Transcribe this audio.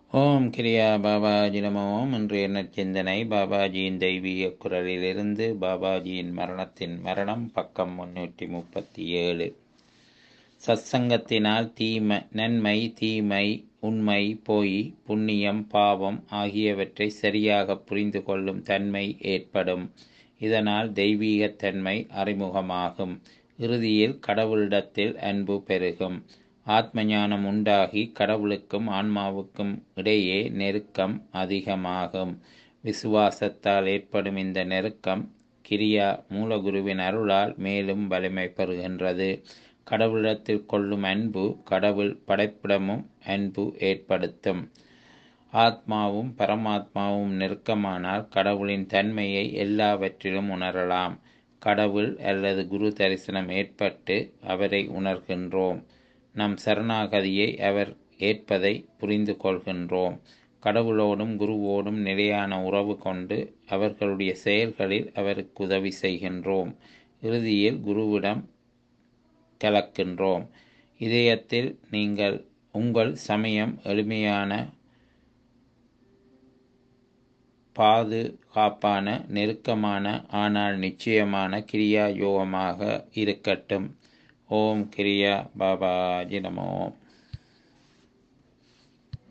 ஓம் கிரியா பாபாஜி நமோம் இன்றைய நற்சிந்தனை பாபாஜியின் தெய்வீக குரலிலிருந்து பாபாஜியின் மரணத்தின் மரணம் பக்கம் முன்னூற்றி முப்பத்தி ஏழு சத்சங்கத்தினால் தீமை நன்மை தீமை உண்மை பொய் புண்ணியம் பாவம் ஆகியவற்றை சரியாக புரிந்து கொள்ளும் தன்மை ஏற்படும் இதனால் தெய்வீகத்தன்மை அறிமுகமாகும் இறுதியில் கடவுளிடத்தில் அன்பு பெருகும் ஆத்ம ஞானம் உண்டாகி கடவுளுக்கும் ஆன்மாவுக்கும் இடையே நெருக்கம் அதிகமாகும் விசுவாசத்தால் ஏற்படும் இந்த நெருக்கம் கிரியா மூலகுருவின் அருளால் மேலும் வலிமை பெறுகின்றது கடவுளிடத்தில் கொள்ளும் அன்பு கடவுள் படைப்பிடமும் அன்பு ஏற்படுத்தும் ஆத்மாவும் பரமாத்மாவும் நெருக்கமானால் கடவுளின் தன்மையை எல்லாவற்றிலும் உணரலாம் கடவுள் அல்லது குரு தரிசனம் ஏற்பட்டு அவரை உணர்கின்றோம் நம் சரணாகதியை அவர் ஏற்பதை புரிந்து கொள்கின்றோம் கடவுளோடும் குருவோடும் நிலையான உறவு கொண்டு அவர்களுடைய செயல்களில் அவருக்கு உதவி செய்கின்றோம் இறுதியில் குருவிடம் கலக்கின்றோம் இதயத்தில் நீங்கள் உங்கள் சமயம் எளிமையான பாதுகாப்பான நெருக்கமான ஆனால் நிச்சயமான கிரியா யோகமாக இருக்கட்டும் ஓம் கிரியா பாபாஜி நமோ